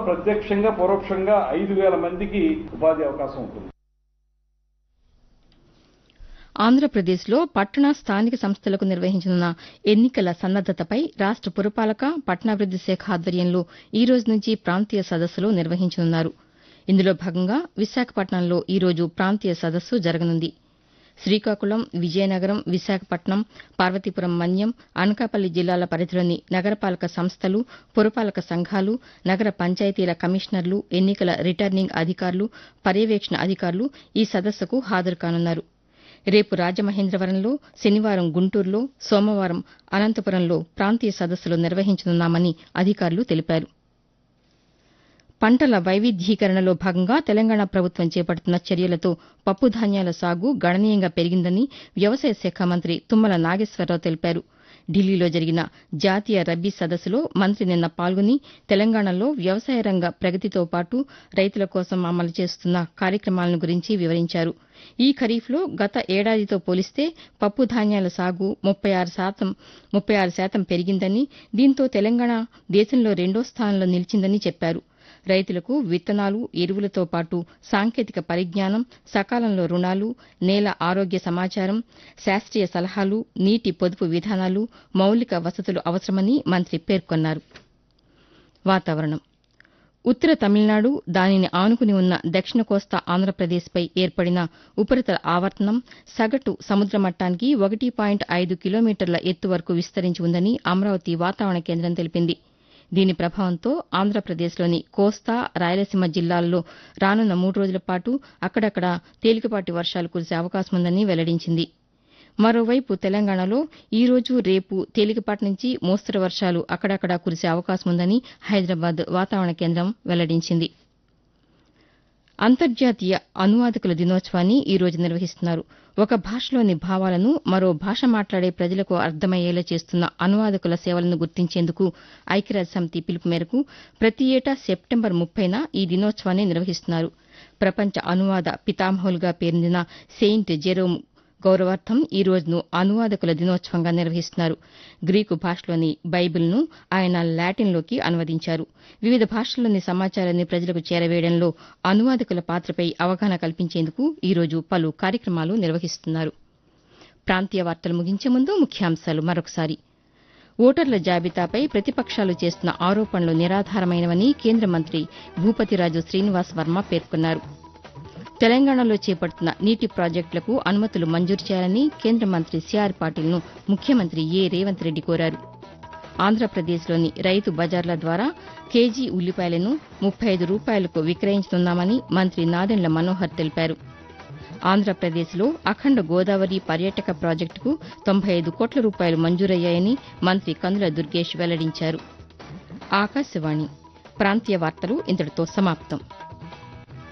ప్రత్యక్షంగా పరోక్షంగా ఐదు వేల మందికి ఉపాధి అవకాశం ఉంటుంది ఆంధ్రప్రదేశ్లో పట్టణ స్థానిక సంస్థలకు నిర్వహించనున్న ఎన్నికల సన్నద్దతపై రాష్ట పురపాలక పట్టణాభివృద్ది శాఖ ఆధ్వర్యంలో ఈ రోజు నుంచి ప్రాంతీయ సదస్సులు నిర్వహించనున్నారు ఇందులో భాగంగా విశాఖపట్నంలో ఈ రోజు ప్రాంతీయ సదస్సు జరగనుంది శ్రీకాకుళం విజయనగరం విశాఖపట్నం పార్వతీపురం మన్యం అనకాపల్లి జిల్లాల పరిధిలోని నగరపాలక సంస్థలు పురపాలక సంఘాలు నగర పంచాయతీల కమిషనర్లు ఎన్నికల రిటర్నింగ్ అధికారులు పర్యవేక్షణ అధికారులు ఈ సదస్సుకు హాజరు కానున్నారు రేపు రాజమహేంద్రవరంలో శనివారం గుంటూరులో సోమవారం అనంతపురంలో ప్రాంతీయ సదస్సులు నిర్వహించనున్నామని అధికారులు తెలిపారు పంటల వైవిధ్యీకరణలో భాగంగా తెలంగాణ ప్రభుత్వం చేపడుతున్న చర్యలతో పప్పుధాన్యాల సాగు గణనీయంగా పెరిగిందని వ్యవసాయ శాఖ మంత్రి తుమ్మల నాగేశ్వరరావు తెలిపారు ఢిల్లీలో జరిగిన జాతీయ రబ్బీ సదస్సులో మంత్రి నిన్న పాల్గొని తెలంగాణలో వ్యవసాయ రంగ ప్రగతితో పాటు రైతుల కోసం అమలు చేస్తున్న కార్యక్రమాలను గురించి వివరించారు ఈ ఖరీఫ్లో గత ఏడాదితో పోలిస్తే పప్పు ధాన్యాల సాగు ముప్పై ఆరు శాతం ముప్పై ఆరు శాతం పెరిగిందని దీంతో తెలంగాణ దేశంలో రెండో స్థానంలో నిలిచిందని చెప్పారు రైతులకు విత్తనాలు ఎరువులతో పాటు సాంకేతిక పరిజ్ఞానం సకాలంలో రుణాలు నేల ఆరోగ్య సమాచారం శాస్త్రీయ సలహాలు నీటి పొదుపు విధానాలు మౌలిక వసతులు అవసరమని మంత్రి పేర్కొన్నారు వాతావరణం ఉత్తర తమిళనాడు దానిని ఆనుకుని ఉన్న దక్షిణ కోస్తా ఆంధ్రప్రదేశ్పై ఏర్పడిన ఉపరితల ఆవర్తనం సగటు సముద్ర మట్టానికి ఒకటి పాయింట్ ఐదు కిలోమీటర్ల ఎత్తు వరకు విస్తరించి ఉందని అమరావతి వాతావరణ కేంద్రం తెలిపింది దీని ప్రభావంతో ఆంధ్రప్రదేశ్లోని కోస్తా రాయలసీమ జిల్లాల్లో రానున్న మూడు రోజుల పాటు అక్కడక్కడ తేలికపాటి వర్షాలు కురిసే అవకాశం ఉందని వెల్లడించింది మరోవైపు తెలంగాణలో ఈ రోజు రేపు తేలికపాటి నుంచి మోస్తరు వర్షాలు అక్కడక్కడ కురిసే అవకాశం ఉందని హైదరాబాద్ వాతావరణ కేంద్రం వెల్లడించింది అంతర్జాతీయ అనువాదకుల దినోత్సవాన్ని ఈ రోజు నిర్వహిస్తున్నారు ఒక భాషలోని భావాలను మరో భాష మాట్లాడే ప్రజలకు అర్థమయ్యేలా చేస్తున్న అనువాదకుల సేవలను గుర్తించేందుకు ఐక్యరాజ్యసమితి పిలుపు మేరకు ప్రతి ఏటా సెప్టెంబర్ ముప్పైన ఈ దినోత్సవాన్ని నిర్వహిస్తున్నారు ప్రపంచ అనువాద పితామహులుగా పేరొందిన సెయింట్ జెరోమ్ గౌరవార్థం ఈ రోజును అనువాదకుల దినోత్సవంగా నిర్వహిస్తున్నారు గ్రీకు భాషలోని బైబిల్ను ఆయన లాటిన్లోకి అనువదించారు వివిధ భాషల్లోని సమాచారాన్ని ప్రజలకు చేరవేయడంలో అనువాదకుల పాత్రపై అవగాహన కల్పించేందుకు ఈ రోజు పలు కార్యక్రమాలు నిర్వహిస్తున్నారు ప్రాంతీయ వార్తలు ముగించే ముందు ముఖ్యాంశాలు మరొకసారి ఓటర్ల జాబితాపై ప్రతిపక్షాలు చేస్తున్న ఆరోపణలు నిరాధారమైనవని కేంద్ర మంత్రి భూపతిరాజు శ్రీనివాస్ వర్మ పేర్కొన్నారు తెలంగాణలో చేపడుతున్న నీటి ప్రాజెక్టులకు అనుమతులు మంజూరు చేయాలని కేంద్ర మంత్రి సిఆర్ పాటిల్ను ముఖ్యమంత్రి ఏ రేవంత్ రెడ్డి కోరారు ఆంధ్రప్రదేశ్లోని రైతు బజార్ల ద్వారా కేజీ ఉల్లిపాయలను ముప్పై ఐదు రూపాయలకు విక్రయించనున్నామని మంత్రి నాదెండ్ల మనోహర్ తెలిపారు ఆంధ్రప్రదేశ్లో అఖండ గోదావరి పర్యాటక ప్రాజెక్టుకు తొంభై ఐదు కోట్ల రూపాయలు మంజూరయ్యాయని మంత్రి కందుల దుర్గేష్ వెల్లడించారు ఆకాశవాణి ప్రాంతీయ వార్తలు ఇంతటితో సమాప్తం